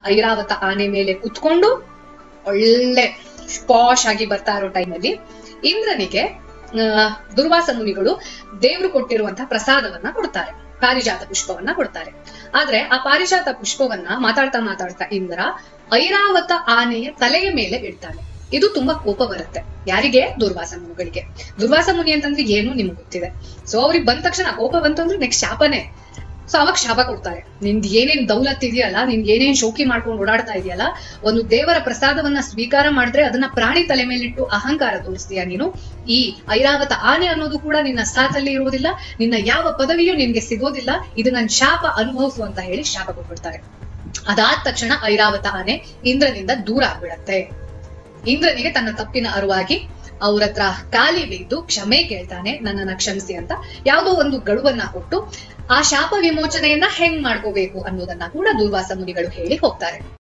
ಐರಾವತ ಆನೆ ಮೇಲೆ ಕುತ್ಕೊಂಡು ಒಳ್ಳೆ ಸ್ಪಾಶ್ ಆಗಿ ಬರ್ತಾ ಇರೋ ಟೈಮಲ್ಲಿ ಇಂದ್ರನಿಗೆ ಆ, ದುರ್ವಾಸ ಮುನಿಗಳು ದೇವ್ರು ಕೊಟ್ಟಿರುವಂತಹ ಪ್ರಸಾದವನ್ನ ಕೊಡ್ತಾರೆ ಪಾರಿಜಾತ ಪುಷ್ಪವನ್ನ ಕೊಡ್ತಾರೆ ಆದ್ರೆ ಆ ಪಾರಿಜಾತ ಪುಷ್ಪವನ್ನ ಮಾತಾಡ್ತಾ ಮಾತಾಡ್ತಾ ಇಂದ್ರ ಐರಾವತ ಆನೆಯ ತಲೆಯ ಮೇಲೆ ಇಡ್ತಾನೆ ಇದು ತುಂಬಾ ಕೋಪ ಬರುತ್ತೆ ಯಾರಿಗೆ ದುರ್ವಾಸ ಮುನಿಗಳಿಗೆ ದುರ್ವಾಸ ಮುನಿ ಅಂತಂದ್ರೆ ಏನು ನಿಮ್ಗೆ ಗೊತ್ತಿದೆ ಸೊ ಅವ್ರಿಗೆ ಬಂದ ತಕ್ಷಣ ಕೋಪ ಬಂತು ಅಂದ್ರೆ ನೆಕ್ಸ್ಟ್ ಶಾಪನೇ ಸೊ ಅವಾಗ ಶಾಪ ಕೊಡ್ತಾರೆ ನಿಂದ್ ಏನೇನ್ ದೌಲತ್ ಇದೆಯಲ್ಲ ನಿನ್ ಏನೇನ್ ಶೋಕಿ ಮಾಡ್ಕೊಂಡು ಓಡಾಡ್ತಾ ಇದೆಯಲ್ಲ ಒಂದು ದೇವರ ಪ್ರಸಾದವನ್ನ ಸ್ವೀಕಾರ ಮಾಡಿದ್ರೆ ಅದನ್ನ ಪ್ರಾಣಿ ತಲೆ ಮೇಲಿಟ್ಟು ಅಹಂಕಾರ ತೋರಿಸ್ತೀಯ ನೀನು ಈ ಐರಾವತ ಆನೆ ಅನ್ನೋದು ಕೂಡ ನಿನ್ನ ಸಾಥಲ್ಲಿ ಇರುವುದಿಲ್ಲ ನಿನ್ನ ಯಾವ ಪದವಿಯೂ ನಿನ್ಗೆ ಸಿಗೋದಿಲ್ಲ ಇದು ನನ್ ಶಾಪ ಅನುಭವಿಸು ಅಂತ ಹೇಳಿ ಶಾಪ ಕೊಟ್ಬಿಡ್ತಾರೆ ಅದಾದ ತಕ್ಷಣ ಐರಾವತ ಆನೆ ಇಂದ್ರನಿಂದ ದೂರ ಆಗ್ಬಿಡತ್ತೆ ಇಂದ್ರನಿಗೆ ತನ್ನ ತಪ್ಪಿನ ಅರಿವಾಗಿ ಅವ್ರ ಹತ್ರ ಕಾಲಿ ಬಿದ್ದು ಕ್ಷಮೆ ಕೇಳ್ತಾನೆ ನನ್ನನ್ನ ಕ್ಷಮಿಸಿ ಅಂತ ಯಾವುದೋ ಒಂದು ಗಡುವನ್ನ ಕೊಟ್ಟು ಆ ಶಾಪ ವಿಮೋಚನೆಯನ್ನ ಹೆಂಗ್ ಮಾಡ್ಕೋಬೇಕು ಅನ್ನೋದನ್ನ ಕೂಡ ದುರ್ವಾಸ ಮುನಿಗಳು ಹೇಳಿ ಹೋಗ್ತಾರೆ